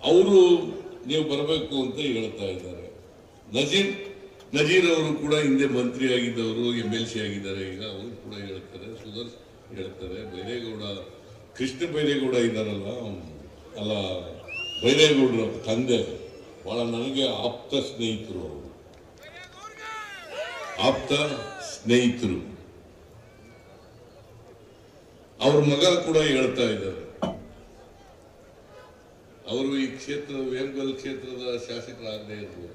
ಅವರು ನೀವು ಬರಬೇಕು ಅಂತ ಹೇಳ್ತಾ ಇದ್ದಾರೆ ನಜೀರ್ ನಜೀರ್ ಅವರು ಕೂಡ ಹಿಂದೆ ಮಂತ್ರಿ ಆಗಿದ್ದವರು ಎಂ ಎಲ್ ಸಿ ಆಗಿದ್ದಾರೆ ಈಗ ಅವರು ಕೂಡ ಹೇಳ್ತಾರೆ ಸುದರ್ಶ್ ಹೇಳ್ತಾರೆ ಬೈರೇಗೌಡ ಕೃಷ್ಣ ಬೈರೇಗೌಡ ಇದ್ದಾರಲ್ಲ ಅಲ್ಲ ಬೈರೇಗೌಡರ ತಂದೆ ಬಹಳ ನನಗೆ ಆಪ್ತ ಸ್ನೇಹಿತರು ಅವರು ಆಪ್ತ ಸ್ನೇಹಿತರು ಅವ್ರ ಮಗ ಕೂಡ ಹೇಳ್ತಾ ಇದ್ದಾರೆ ಅವರು ಈ ಕ್ಷೇತ್ರ ವೇಮಗಲ್ ಕ್ಷೇತ್ರದ ಶಾಸಕರಾಗದೇ ಇರ್ಬೋದು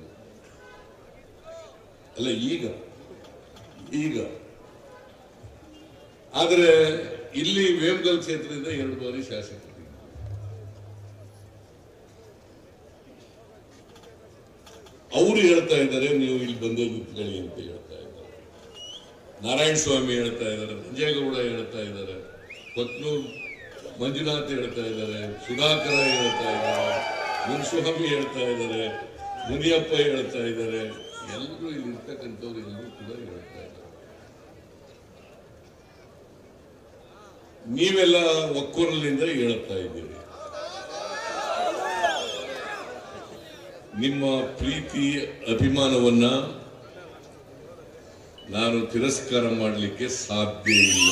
ಅಲ್ಲ ಈಗ ಈಗ ಆದರೆ ಇಲ್ಲಿ ವೇಮಗಲ್ ಕ್ಷೇತ್ರದಿಂದ ಎರಡು ಬಾರಿ ಶಾಸಕರು ಅವರು ಹೇಳ್ತಾ ಇದ್ದಾರೆ ನೀವು ಇಲ್ಲಿ ಬಂದೇ ನಿಂತ್ಕೊಳ್ಳಿ ಅಂತ ಹೇಳ್ತಾ ಇದ್ದಾರೆ ನಾರಾಯಣ ಸ್ವಾಮಿ ಹೇಳ್ತಾ ಇದ್ದಾರೆ ನಂಜೇಗೌಡ ಹೇಳ್ತಾ ಇದ್ದಾರೆ ಕೊತ್ನೂರ್ ಮಂಜುನಾಥ್ ಹೇಳ್ತಾ ಇದ್ದಾರೆ ಸುಧಾಕರ ಹೇಳ್ತಾ ಇದ್ದಾರೆ ಮುನ್ಸ್ವಾಮಿ ಹೇಳ್ತಾ ಇದ್ದಾರೆ ಮುನಿಯಪ್ಪ ಹೇಳ್ತಾ ಇದ್ದಾರೆ ಎಲ್ಲರೂ ಇಲ್ಲಿ ಇರ್ತಕ್ಕಂಥವ್ರು ಎಲ್ಲರೂ ಕೂಡ ಹೇಳ್ತಾ ಇದ್ದಾರೆ ನೀವೆಲ್ಲ ಒಕ್ಕೊರಲಿಂದ ಹೇಳ್ತಾ ಇದ್ದೀರಿ ನಿಮ್ಮ ಪ್ರೀತಿ ಅಭಿಮಾನವನ್ನ ನಾನು ತಿರಸ್ಕಾರ ಮಾಡಲಿಕ್ಕೆ ಸಾಧ್ಯ ಇಲ್ಲ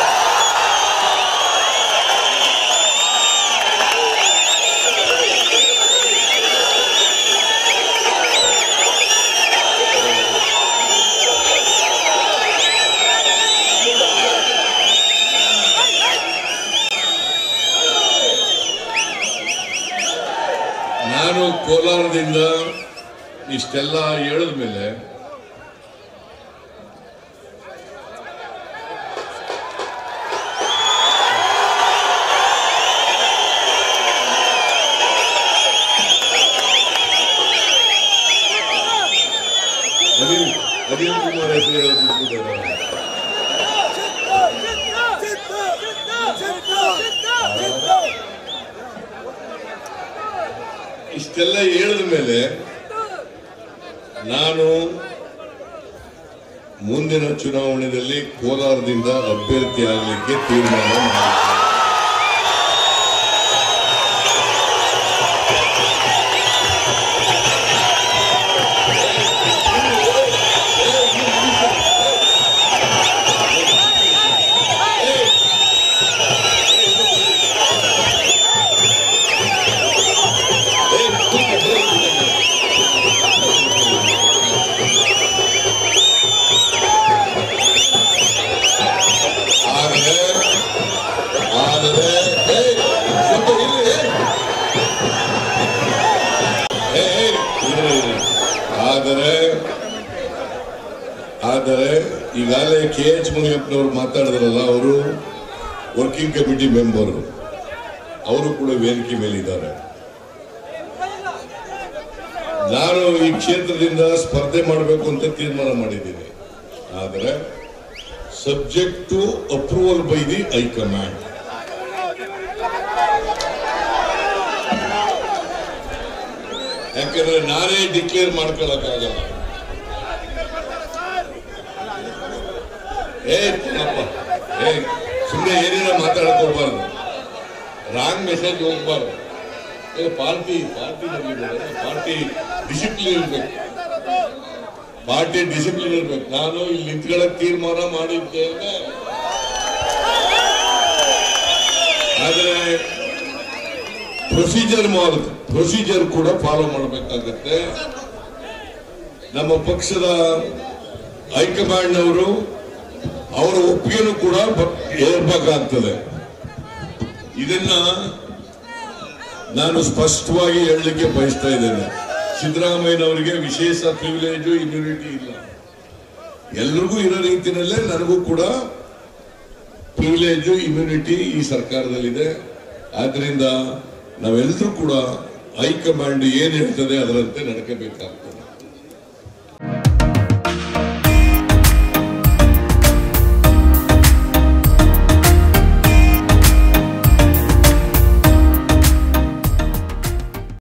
ನಾನು ಕೋಲಾರದಿಂದ ಇಷ್ಟೆಲ್ಲ ಹೇಳಿದ ಮೇಲೆ ಅನಿಲ್ ಅನಿಲ್ ಕುಮಾರ್ ಹೆಸರು ಹೇಳ್ಬಿಟ್ಟಿದ್ದಾರೆ ಇಷ್ಟೆಲ್ಲ ಹೇಳಿದ ಮೇಲೆ ನಾನು ಮುಂದಿನ ಚುನಾವಣೆಯಲ್ಲಿ ಕೋಲಾರದಿಂದ ಅಭ್ಯರ್ಥಿ ಆಗಲಿಕ್ಕೆ ತೀರ್ಮಾನ ಮಾಡಿದ್ದೇನೆ ಆದರೆ ಆದರೆ ಏ, ಸ್ವಲ್ಪ ಇರಿ, ಏ. ಏ, ಏ, ಇರಿ, ಇರಿ. ಆದರೆ ಆದರೆ ಈಗಾಗಲೇ ಕೆ ಎಚ್ ಮುನಿಯಪ್ಪನವರು ಮಾತಾಡಿದ್ರಲ್ಲ ಅವರು ವರ್ಕಿಂಗ್ ಕಮಿಟಿ ಮೆಂಬರು ಅವರು ಕೂಡ ವೇದಿಕೆ ಮೇಲೆ ಇದ್ದಾರೆ ನಾನು ಈ ಕ್ಷೇತ್ರದಿಂದ ಸ್ಪರ್ಧೆ ಮಾಡಬೇಕು ಅಂತ ತೀರ್ಮಾನ ಮಾಡಿದ್ದೀನಿ ಆದರೆ subject to approval by the high command ಯಾಕಂದ್ರೆ ನಾನೇ ಡಿಕ್ಲೇರ್ ಮಾಡ್ಕೊಳಕ್ಕಾಗಲ್ಲ ಏ ಚಿನ್ನಪ್ಪ ಏ ಸುಮ್ಮನೆ ಏನೇನೋ ಮಾತಾಡಕ್ ಹೋಗ್ಬಾರ್ದು ರಾಂಗ್ ಮೆಸೇಜ್ ಹೋಗ್ಬಾರ್ದು ಏ ಪಾರ್ಟಿ ಪಾರ್ಟಿ ಪಾರ್ಟಿ ಡಿಸಿಪ್ಲಿನ್ ಇರ್ಬೇಕು ಪಾರ್ಟಿ ಡಿಸಿಪ್ಲಿನ್ ಇರ್ಬೇಕು ನಾನು ಇಲ್ಲಿ ನಿಂತ್ಕೊಳ್ಳಕ್ ತೀರ್ಮಾನ ಮಾಡಿದ್ದೇನೆ ಆದರೆ ಪ್ರೊಸೀಜರ್ ಮಾಡುದು ಪ್ರೊಸೀಜರ್ ಕೂಡ ಫಾಲೋ ಮಾಡಬೇಕಾಗತ್ತೆ ನಮ್ಮ ಪಕ್ಷದ ಹೈಕಮಾಂಡ್ ಅವರು ಅವರ ಒಪ್ಪಿಗೆನೂ ಕೂಡ ಬ- ಏರ್ಬೇಕಾಗ್ತದೆ ಇದನ್ನ ನಾನು ಸ್ಪಷ್ಟವಾಗಿ ಹೇಳಲಿಕ್ಕೆ ಬಯಸ್ತಾ ಇದ್ದೇನೆ ಸಿದ್ದರಾಮಯ್ಯನವರಿಗೆ ವಿಶೇಷ ಪ್ರಿವಿಲೇಜು ಇಮ್ಯುನಿಟಿ ಇಲ್ಲ ಎಲ್ರಿಗೂ ಇರೋ ರೀತಿಯಲ್ಲೇ ನನಗೂ ಕೂಡ ಪ್ರಿವಿಲೇಜು ಇಮ್ಯುನಿಟಿ ಈ ಸರ್ಕಾರದಲ್ಲಿದೆ ಆದ್ರಿಂದ ನಾವೆಲ್ಲರೂ ಕೂಡ ಹೈಕಮಾಂಡ್ ಏನ್ ಹೇಳ್ತದೆ ಅದರಂತೆ ನಡ್ಕೋಬೇಕಾಗ್ತದೆ